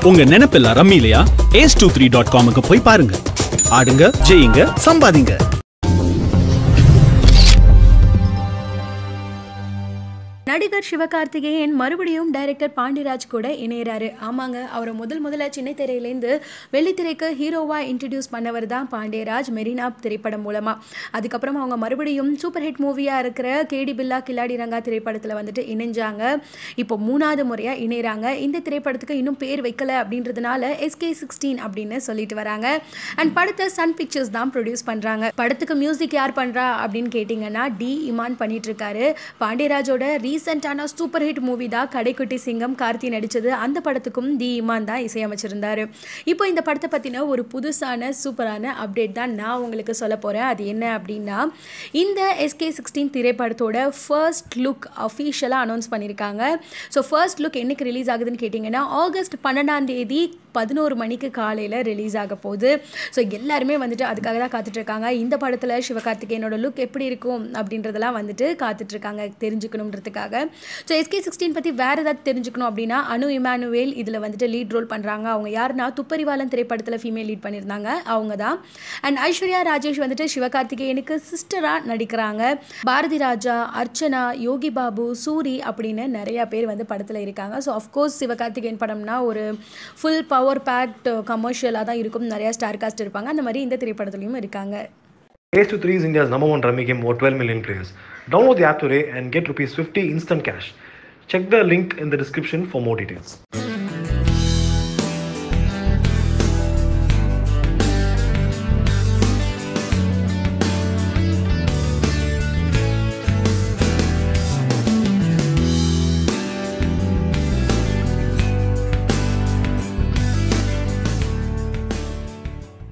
உங்க நினைப்பெல்லாம் ரம்மிலையா ஏஸ் டூ த்ரீ டாட் காமுக்கு போய் பாருங்க ஆடுங்க ஜெயிங்க சம்பாதிங்க நடிகர் சிவகார்த்திகேயன் மறுபடியும் டைரக்டர் பாண்டிராஜ் கூட இணையறாரு ஆமாங்க அவரை முதல் முதல்ல சின்ன திரையிலேருந்து வெள்ளித்திரைக்கு ஹீரோவா இன்ட்ரடியூஸ் பண்ணவர் தான் பாண்டியராஜ் மெரினா திரைப்படம் மூலமா அதுக்கப்புறம் அவங்க மறுபடியும் சூப்பர் ஹிட் மூவியா இருக்கிற கேடி பில்லா கில்லாடி ரங்கா திரைப்படத்தில் வந்துட்டு இணைஞ்சாங்க இப்போ மூணாவது முறையா இணையறாங்க இந்த திரைப்படத்துக்கு இன்னும் பேர் வைக்கல அப்படின்றதுனால எஸ்கே சிக்ஸ்டீன் அப்படின்னு சொல்லிட்டு வராங்க அண்ட் படத்தை சன் பிக்சர்ஸ் தான் ப்ரொடியூஸ் பண்றாங்க படத்துக்கு மியூசிக் யார் பண்றா அப்படின்னு கேட்டிங்கன்னா டி இமான் பண்ணிட்டு இருக்காரு பாண்டியராஜோட ரீசெண்டான சூப்பர் ஹிட் மூவி தான் கடைக்குட்டி சிங்கம் கார்த்தி நடிச்சது அந்த படத்துக்கும் தி இமான் தான் இசையமைச்சிருந்தாரு இப்போ இந்த படத்தை பற்றின ஒரு புதுசான சூப்பரான அப்டேட் தான் நான் உங்களுக்கு சொல்ல போகிறேன் அது என்ன அப்படின்னா இந்த எஸ்கே சிக்ஸ்டீன் திரைப்படத்தோட ஃபர்ஸ்ட் லுக் அஃபீஷியலாக அனௌன்ஸ் பண்ணியிருக்காங்க ஸோ ஃபர்ஸ்ட் லுக் என்னைக்கு ரிலீஸ் ஆகுதுன்னு கேட்டிங்கன்னா ஆகஸ்ட் பன்னெண்டாம் தேதி பதினோரு மணிக்கு காலையில் ரிலீஸ் ஆக போகுது ஸோ எல்லாருமே வந்துட்டு அதுக்காக தான் காத்துட்ருக்காங்க இந்த படத்தில் சிவகார்த்திகேயனோட லுக் எப்படி இருக்கும் அப்படின்றதெல்லாம் வந்துட்டு காத்துட்ருக்காங்க தெரிஞ்சுக்கணுன்றதுக்காக ஸோ எஸ்கே சிக்ஸ்டீன் பற்றி வேறு ஏதாவது தெரிஞ்சுக்கணும் அப்படின்னா அனு இமானுவேல் இதில் வந்துட்டு லீட் ரோல் பண்ணுறாங்க அவங்க யாருன்னா துப்பறிவாளன் திரைப்படத்தில் ஃபீமேல் லீட் பண்ணியிருந்தாங்க அவங்க தான் அண்ட் ஐஸ்வர்யா ராஜேஷ் வந்துட்டு சிவகார்த்திகேயனுக்கு சிஸ்டராக நடிக்கிறாங்க பாரதி ராஜா அர்ச்சனா யோகி பாபு சூரி அப்படின்னு நிறையா பேர் வந்து படத்தில் இருக்காங்க ஸோ அஃப்கோர்ஸ் சிவகார்த்திகேயன் படம்னா ஒரு ஃபுல் பவர் பேக்ட் கமர்ஷியலாக தான் இருக்கும் நிறையா ஸ்டார் காஸ்ட் இருப்பாங்க அந்த மாதிரி இந்த திரைப்படத்துலையும் இருக்காங்க Ace to 3 is India's number one rummy game over 12 million players. Download the app today and get rupees 50 instant cash. Check the link in the description for more details.